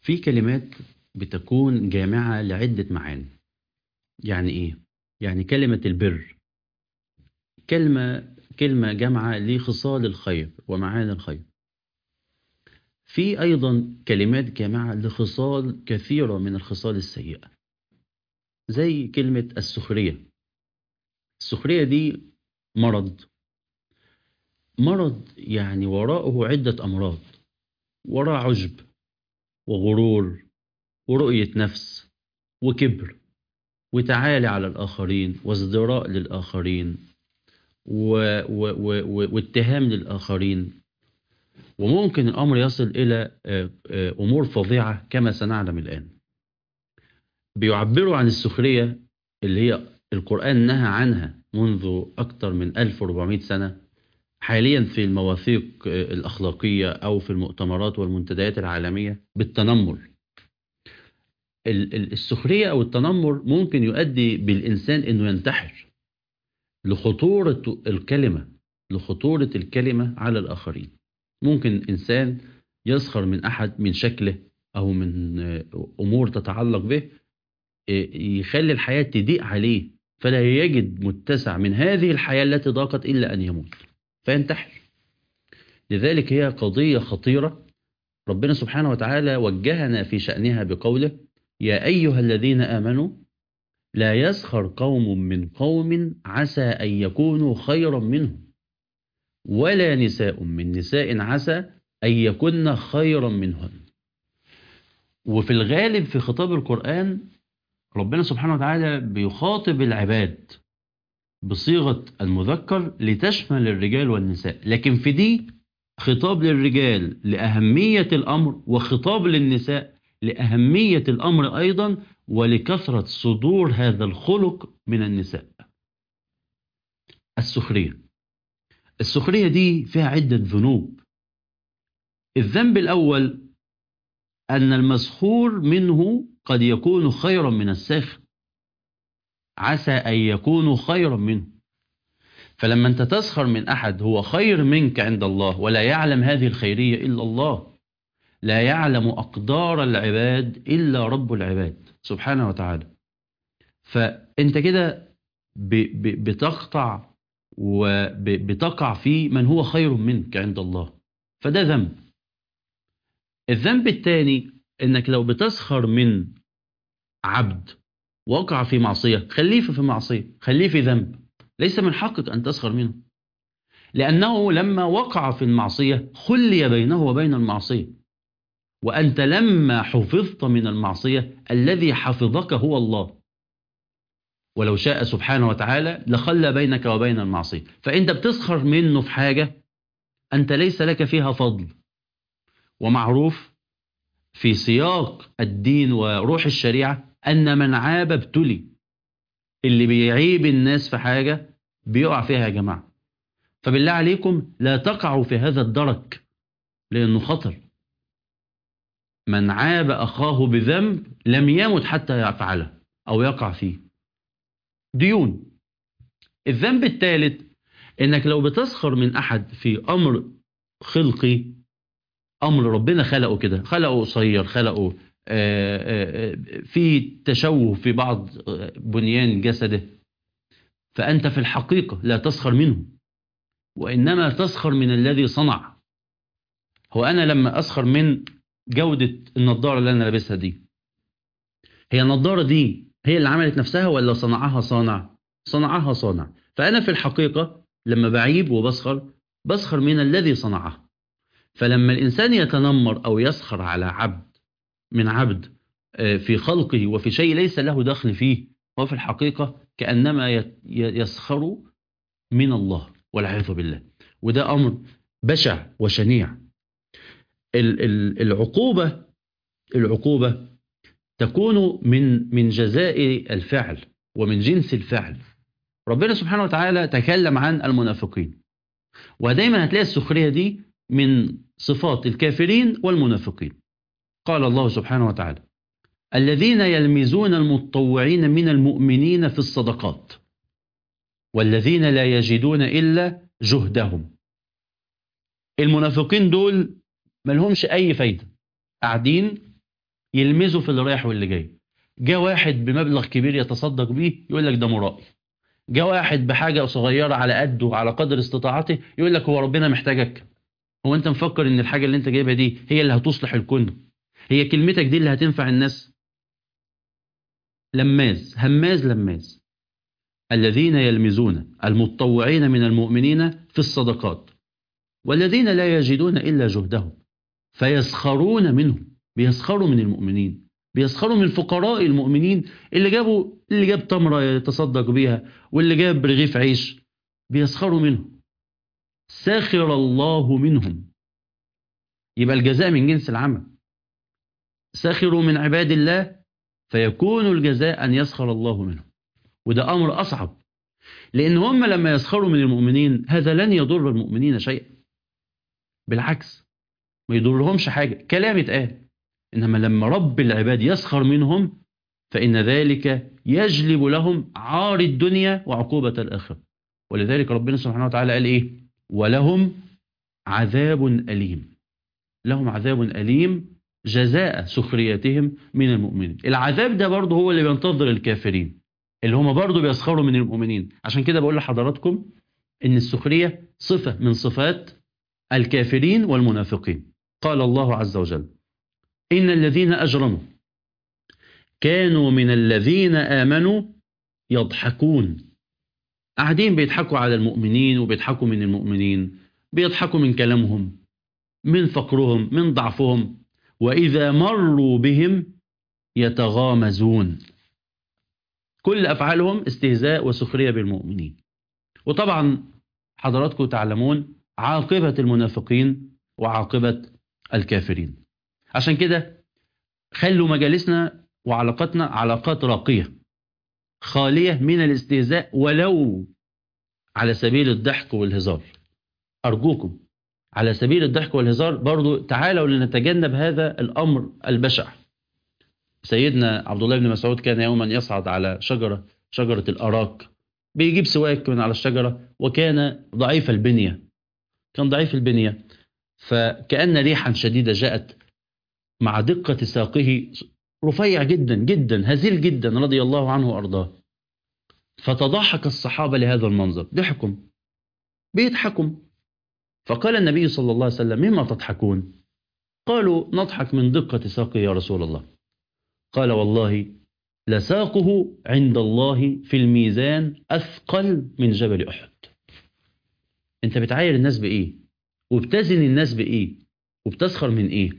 في كلمات بتكون جامعة لعدة معاني يعني إيه؟ يعني كلمة البر كلمة كلمة جامعة لخصال الخير ومعاني الخير في أيضا كلمات جامعة لخصال كثيرة من الخصال السيئة زي كلمة السخرية السخرية دي مرض مرض يعني وراءه عدة أمراض وراء عجب وغرور ورؤية نفس وكبر وتعالي على الآخرين وازدراء للآخرين و... و... و... واتهام للآخرين وممكن الأمر يصل إلى أمور فظيعة كما سنعلم الآن بيعبروا عن السخرية اللي هي القرآن نهى عنها منذ أكثر من 1400 سنة حاليا في المواثيق الأخلاقية أو في المؤتمرات والمنتديات العالمية بالتنمر السخرية أو التنمر ممكن يؤدي بالإنسان أنه ينتحر لخطورة الكلمة لخطورة الكلمة على الآخرين ممكن إنسان يسخر من أحد من شكله أو من أمور تتعلق به يخلي الحياة تضيق عليه فلا يجد متسع من هذه الحياة التي ضاقت إلا أن يموت فينتحر لذلك هي قضية خطيرة ربنا سبحانه وتعالى وجهنا في شأنها بقوله يا أيها الذين آمنوا لا يسخر قوم من قوم عسى أن يكونوا خيرا منهم ولا نساء من نساء عسى أن يكن خيرا منهن وفي الغالب في خطاب القرآن ربنا سبحانه وتعالى بيخاطب العباد بصيغة المذكر لتشمل الرجال والنساء لكن في دي خطاب للرجال لأهمية الأمر وخطاب للنساء لأهمية الأمر أيضا ولكثرة صدور هذا الخلق من النساء السخرية السخرية دي فيها عدة ذنوب الذنب الأول أن المسخور منه قد يكون خيرا من الساخر عسى أن يكون خيرا منه فلما أنت تسخر من أحد هو خير منك عند الله ولا يعلم هذه الخيرية إلا الله لا يعلم أقدار العباد إلا رب العباد سبحانه وتعالى فأنت كده بتقطع وبتقع في من هو خير منك عند الله فده ذنب الذنب الثاني انك لو بتسخر من عبد وقع في معصية خليه في معصية خليه في ذنب ليس من حقك أن تسخر منه لأنه لما وقع في المعصية خلي بينه وبين المعصية وأنت لما حفظت من المعصية الذي حفظك هو الله ولو شاء سبحانه وتعالى لخلى بينك وبين المعصية فأنت بتسخر منه في حاجة أنت ليس لك فيها فضل ومعروف في سياق الدين وروح الشريعة أن من عاب ابتلي اللي بيعيب الناس في حاجة بيقع فيها يا جماعة فبالله عليكم لا تقعوا في هذا الدرك لأنه خطر من عاب أخاه بذنب لم يمت حتى يفعله أو يقع فيه ديون الذنب الثالث انك لو بتسخر من احد في امر خلقي امر ربنا خلقه كده خلقه قصير خلقه في تشوه في بعض بنيان جسده فانت في الحقيقه لا تسخر منه وانما تسخر من الذي صنع هو انا لما اسخر من جوده النضاره اللي انا لابسها دي هي النضاره دي هي اللي عملت نفسها ولا صنعها صانع صنعها صانع فأنا في الحقيقة لما بعيب وبسخر بسخر من الذي صنعه فلما الإنسان يتنمر أو يسخر على عبد من عبد في خلقه وفي شيء ليس له دخل فيه هو في الحقيقة كأنما يسخر من الله والعياذ بالله وده أمر بشع وشنيع العقوبة العقوبة تكون من من جزاء الفعل ومن جنس الفعل ربنا سبحانه وتعالى تكلم عن المنافقين ودايما هتلاقي السخرية دي من صفات الكافرين والمنافقين قال الله سبحانه وتعالى الذين يلمزون المتطوعين من المؤمنين في الصدقات والذين لا يجدون إلا جهدهم المنافقين دول ملهمش أي فايدة قاعدين يلمزه في اللي رايح واللي جاي جاء واحد بمبلغ كبير يتصدق بيه يقول لك ده مرائي جاء واحد بحاجة صغيرة على قده على قدر استطاعته يقول لك هو ربنا محتاجك هو انت مفكر ان الحاجة اللي انت جايبها دي هي اللي هتصلح الكون هي كلمتك دي اللي هتنفع الناس لماز هماز لماز الذين يلمزون المتطوعين من المؤمنين في الصدقات والذين لا يجدون إلا جهدهم فيسخرون منهم بيسخروا من المؤمنين بيسخروا من الفقراء المؤمنين اللي جابوا اللي جاب تمرة يتصدق بيها واللي جاب رغيف عيش بيسخروا منهم ساخر الله منهم يبقى الجزاء من جنس العمل سخروا من عباد الله فيكون الجزاء أن يسخر الله منهم وده أمر أصعب لأن هم لما يسخروا من المؤمنين هذا لن يضر المؤمنين شيئا بالعكس ما يضرهمش حاجة كلام اتقال إنما لما رب العباد يسخر منهم فإن ذلك يجلب لهم عار الدنيا وعقوبة الآخرة ولذلك ربنا سبحانه وتعالى قال إيه ولهم عذاب أليم لهم عذاب أليم جزاء سخريتهم من المؤمنين العذاب ده برضه هو اللي بينتظر الكافرين اللي هم برضه بيسخروا من المؤمنين عشان كده بقول لحضراتكم ان السخرية صفة من صفات الكافرين والمنافقين قال الله عز وجل إن الذين أجرموا كانوا من الذين آمنوا يضحكون قاعدين بيضحكوا على المؤمنين وبيضحكوا من المؤمنين بيضحكوا من كلامهم من فقرهم من ضعفهم وإذا مروا بهم يتغامزون كل أفعالهم استهزاء وسخرية بالمؤمنين وطبعا حضراتكم تعلمون عاقبة المنافقين وعاقبة الكافرين عشان كده خلوا مجالسنا وعلاقاتنا علاقات راقية خالية من الاستهزاء ولو على سبيل الضحك والهزار أرجوكم على سبيل الضحك والهزار برضو تعالوا لنتجنب هذا الأمر البشع سيدنا عبد الله بن مسعود كان يوما يصعد على شجرة شجرة الأراك بيجيب سواك من على الشجرة وكان ضعيف البنية كان ضعيف البنية فكأن ريحا شديدة جاءت مع دقة ساقه رفيع جدا جدا هزيل جدا رضي الله عنه وأرضاه فتضحك الصحابة لهذا المنظر ضحكوا بيضحكوا فقال النبي صلى الله عليه وسلم مما تضحكون قالوا نضحك من دقة ساقه يا رسول الله قال والله لساقه عند الله في الميزان أثقل من جبل أحد انت بتعاير الناس بإيه وبتزن الناس بإيه وبتسخر من إيه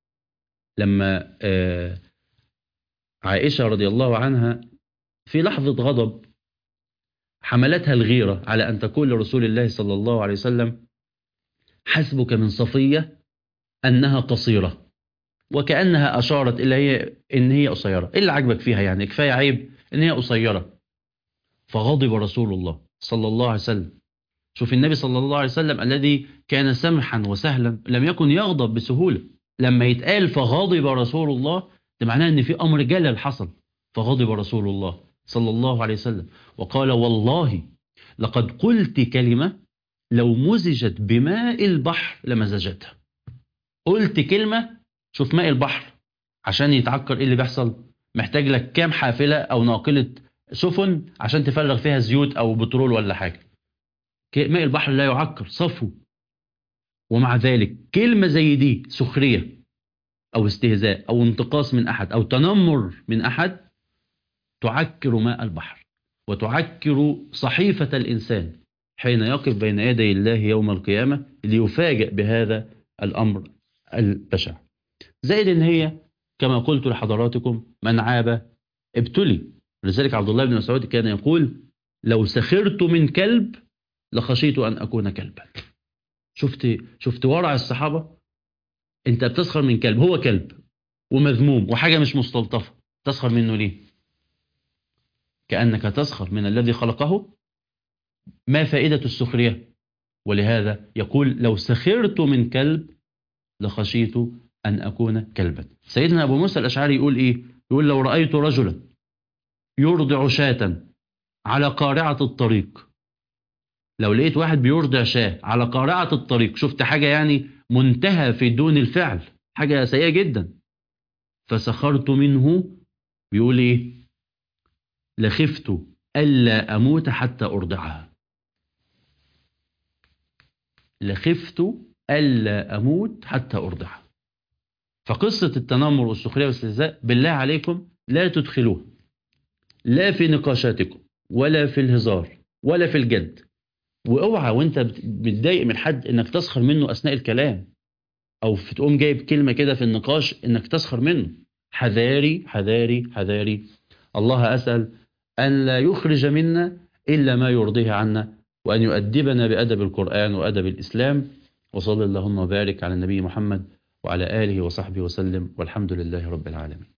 لما آه عائشة رضي الله عنها في لحظة غضب حملتها الغيرة على أن تقول لرسول الله صلى الله عليه وسلم حسبك من صفية أنها قصيرة وكأنها أشارت إلى هي إن هي قصيرة إيه اللي عجبك فيها يعني كفاية عيب إن هي قصيرة فغضب رسول الله صلى الله عليه وسلم شوف النبي صلى الله عليه وسلم الذي كان سمحا وسهلا لم يكن يغضب بسهولة لما يتقال فغضب رسول الله ده معناه ان في امر جلل حصل فغضب رسول الله صلى الله عليه وسلم وقال والله لقد قلت كلمة لو مزجت بماء البحر لمزجتها قلت كلمة شوف ماء البحر عشان يتعكر ايه اللي بيحصل محتاج لك كام حافلة او ناقلة سفن عشان تفرغ فيها زيوت او بترول ولا حاجة ماء البحر لا يعكر صفو ومع ذلك كلمة زي دي سخرية أو استهزاء أو انتقاص من أحد أو تنمر من أحد تعكر ماء البحر وتعكر صحيفة الإنسان حين يقف بين يدي الله يوم القيامة ليفاجأ بهذا الأمر البشع زائد إن هي كما قلت لحضراتكم من عاب ابتلي لذلك عبد الله بن مسعود كان يقول لو سخرت من كلب لخشيت أن أكون كلبا شفت شفت ورع الصحابة انت بتسخر من كلب هو كلب ومذموم وحاجة مش مستلطفة تسخر منه ليه كأنك تسخر من الذي خلقه ما فائدة السخرية ولهذا يقول لو سخرت من كلب لخشيت أن أكون كلبا سيدنا أبو موسى الأشعري يقول إيه يقول لو رأيت رجلا يرضع شاة على قارعة الطريق لو لقيت واحد بيرضع شاه على قارعة الطريق شفت حاجة يعني منتهى في دون الفعل حاجة سيئة جدا فسخرت منه بيقول ايه لخفت ألا أموت حتى أرضعها لخفت ألا أموت حتى أرضعها فقصة التنمر والسخرية والاستهزاء بالله عليكم لا تدخلوها لا في نقاشاتكم ولا في الهزار ولا في الجد واوعى وانت متضايق من حد انك تسخر منه اثناء الكلام او في تقوم جايب كلمه كده في النقاش انك تسخر منه حذاري حذاري حذاري الله اسال ان لا يخرج منا الا ما يرضيه عنا وان يؤدبنا بادب القران وادب الاسلام وصلى اللهم وبارك على النبي محمد وعلى اله وصحبه وسلم والحمد لله رب العالمين